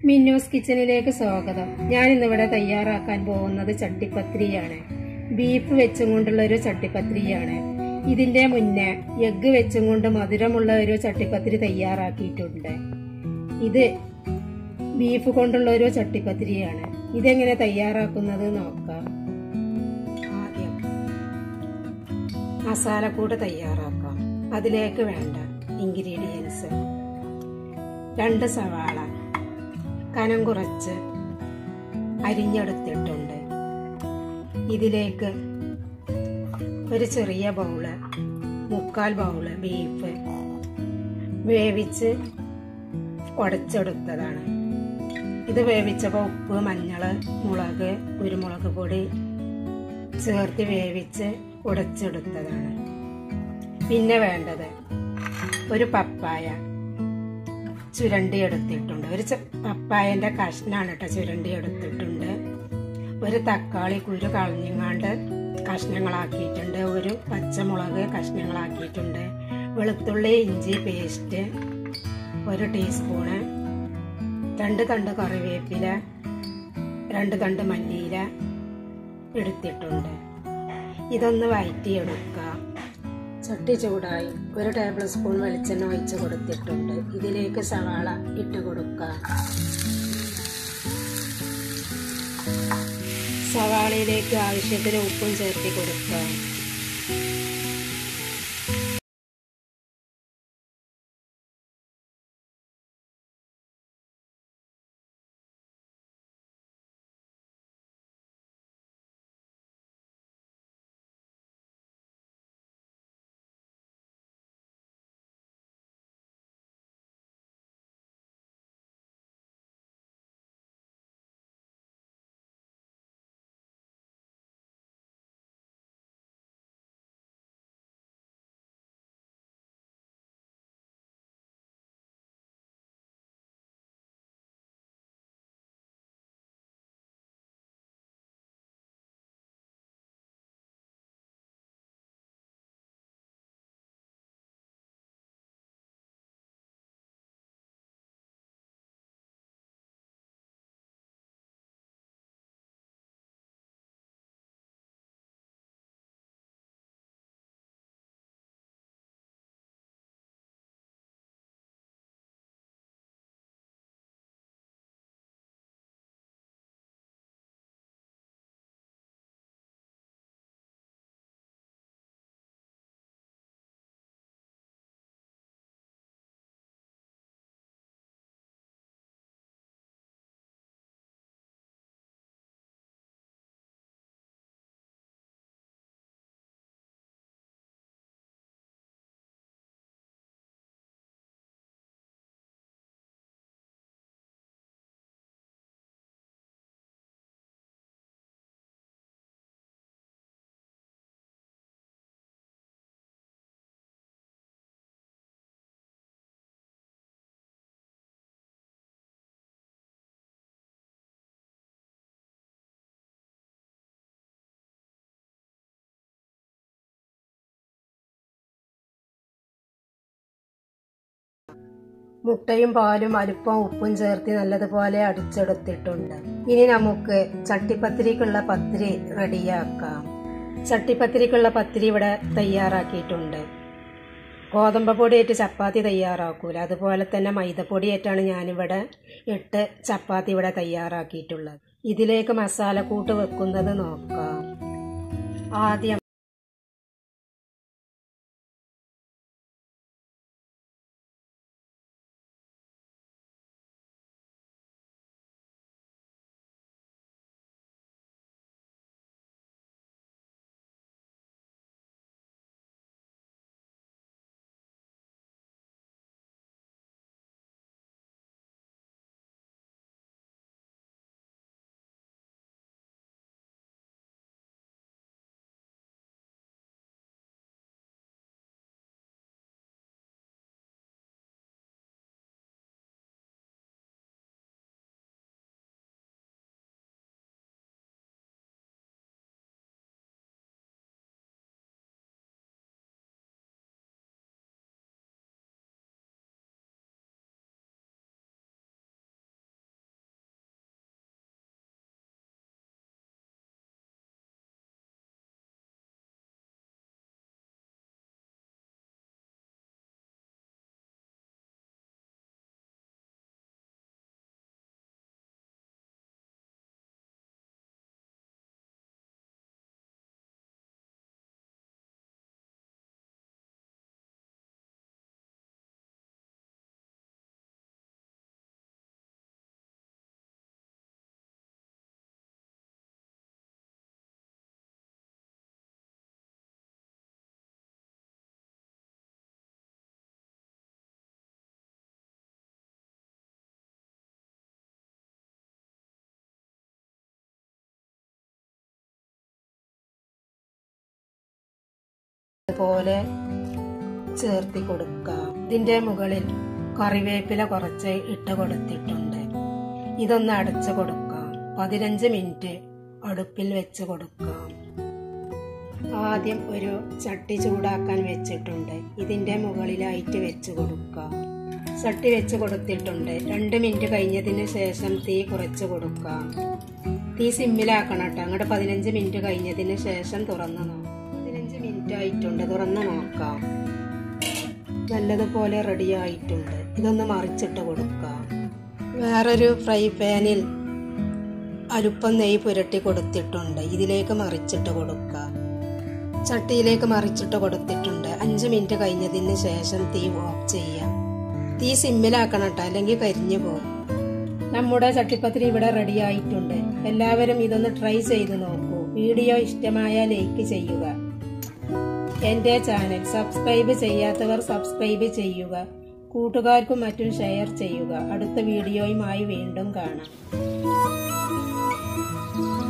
മിന്നൂസ് കിച്ചണിലേക്ക് സ്വാഗതം ഞാൻ ഇന്നിവിടെ തയ്യാറാക്കാൻ പോകുന്നത് ചട്ടിപ്പത്രിയാണ് ബീഫ് വെച്ചും കൊണ്ടുള്ള ഒരു ചട്ടിപ്പത്രിയാണ് ഇതിന്റെ മുന്നേ എഗ്ഗ് വെച്ചും കൊണ്ട് മധുരമുള്ള ഒരു ചട്ടിപ്പത്രി തയ്യാറാക്കിയിട്ടുണ്ട് ഇത് ബീഫ് കൊണ്ടുള്ള ഒരു ചട്ടിപ്പത്രിയാണ് ഇതെങ്ങനെ തയ്യാറാക്കുന്നത് നോക്കാം ആദ്യം മസാലക്കൂട് തയ്യാറാക്കാം അതിലേക്ക് വേണ്ട ഇൻഗ്രീഡിയൻസ് രണ്ട് സവാള കനം കുറച്ച് അരിഞ്ഞെടുത്തിട്ടുണ്ട് ഇതിലേക്ക് ഒരു ചെറിയ ബൗള് മുക്കാൽ ബൗള് ബീഫ് വേവിച്ച് ഉടച്ചെടുത്തതാണ് ഇത് വേവിച്ചപ്പോൾ ഉപ്പ് മഞ്ഞൾ മുളക് കുരുമുളക് പൊടി ചേർത്ത് വേവിച്ച് ഉടച്ചെടുത്തതാണ് പിന്നെ വേണ്ടത് ഒരു പപ്പായ ചുരണ്ടി എടുത്തിട്ടുണ്ട് ഒരു പപ്പായന്റെ കഷ്ണാണ് കേട്ടോ ചുരണ്ടി എടുത്തിട്ടുണ്ട് ഒരു തക്കാളി കുരു കളഞ്ഞങ്ങാണ്ട് കഷ്ണങ്ങളാക്കിയിട്ടുണ്ട് ഒരു പച്ചമുളക് കഷ്ണങ്ങളാക്കിയിട്ടുണ്ട് വെളുത്തുള്ളി ഇഞ്ചി പേസ്റ്റ് ഒരു ടീസ്പൂണ് രണ്ട് തണ്ട് കറിവേപ്പില രണ്ട് തണ്ട് മല്ലിയില എടുത്തിട്ടുണ്ട് ഇതൊന്ന് വഴറ്റിയെടുക്കുക ചട്ടി ചൂടായി ഒരു ടേബിൾ സ്പൂൺ വെളിച്ചെണ്ണ ഒഴിച്ച് കൊടുത്തിട്ടുണ്ട് ഇതിലേക്ക് സവാള ഇട്ട് കൊടുക്കുക സവാളയിലേക്ക് ആവശ്യത്തിന് ഉപ്പും ചേർത്തി കൊടുക്കുക മുട്ടയും പാലും അലുപ്പവും ഉപ്പും ചേർത്ത് നല്ലതുപോലെ അടിച്ചെടുത്തിട്ടുണ്ട് ഇനി നമുക്ക് ചട്ടിപ്പത്തിരിക്കുള്ള പത്തിരി റെഡിയാക്കാം ചട്ടിപ്പത്തിരിക്കുള്ള പത്തിരി ഇവിടെ തയ്യാറാക്കിയിട്ടുണ്ട് ഗോതമ്പ് പൊടിയേറ്റ് ചപ്പാത്തി തയ്യാറാക്കൂല അതുപോലെ തന്നെ മൈദപ്പൊടിയേറ്റാണ് ഞാനിവിടെ എട്ട് ചപ്പാത്തി ഇവിടെ തയ്യാറാക്കിയിട്ടുള്ളത് ഇതിലേക്ക് മസാലക്കൂട്ട് വെക്കുന്നത് നോക്കാം ആദ്യം നല്ലതുപോലെ ചേർത്തി കൊടുക്കുക ഇതിന്റെ മുകളിൽ കറിവേപ്പില കുറച്ച് ഇട്ട് കൊടുത്തിട്ടുണ്ട് ഇതൊന്ന് അടച്ചു കൊടുക്കാം പതിനഞ്ച് മിനിറ്റ് അടുപ്പിൽ വെച്ച് കൊടുക്കാം ആദ്യം ഒരു ചട്ടി ചൂടാക്കാൻ വെച്ചിട്ടുണ്ട് ഇതിന്റെ മുകളിലായിട്ട് വെച്ച് കൊടുക്കാം ചട്ടി വെച്ച് കൊടുത്തിട്ടുണ്ട് രണ്ട് മിനിറ്റ് കഴിഞ്ഞതിന് ശേഷം തീ കുറച്ച് കൊടുക്കാം തീ സിമ്മിലാക്കണം കേട്ടോ അങ്ങോട്ട് പതിനഞ്ച് മിനിറ്റ് കഴിഞ്ഞതിന് ശേഷം തുറന്ന് നോക്കാം പതിനഞ്ച് മിനിറ്റ് ആയിട്ടുണ്ട് തുറന്ന് നോക്കാം നല്ലതുപോലെ റെഡി ആയിട്ടുണ്ട് ഇതൊന്ന് മറിച്ചിട്ട് കൊടുക്കാം വേറൊരു ഫ്രൈ പാനിൽ അലുപ്പം നെയ്യ് പുരട്ടി കൊടുത്തിട്ടുണ്ട് ഇതിലേക്ക് മറിച്ചിട്ട് കൊടുക്കാം ചട്ടിയിലേക്ക് മറിച്ചിട്ട് കൊടുത്തിട്ടുണ്ട് അഞ്ച് മിനിറ്റ് കഴിഞ്ഞതിന് ശേഷം തീ ഓഫ് ചെയ്യാം തീ സിമ്മിലാക്കണം കേട്ടോ അല്ലെങ്കിൽ കരിഞ്ഞു പോകും നമ്മുടെ ചട്ടിപ്പത്തിരി ഇവിടെ റെഡി ആയിട്ടുണ്ട് എല്ലാവരും ഇതൊന്ന് ട്രൈ ചെയ്ത് നോക്കൂ വീഡിയോ ഇഷ്ടമായ ലൈക്ക് ചെയ്യുക എന്റെ ചാനൽ സബ്സ്ക്രൈബ് ചെയ്യാത്തവർ സബ്സ്ക്രൈബ് ചെയ്യുക കൂട്ടുകാർക്കും മറ്റും ഷെയർ ചെയ്യുക അടുത്ത വീഡിയോയുമായി വീണ്ടും കാണാം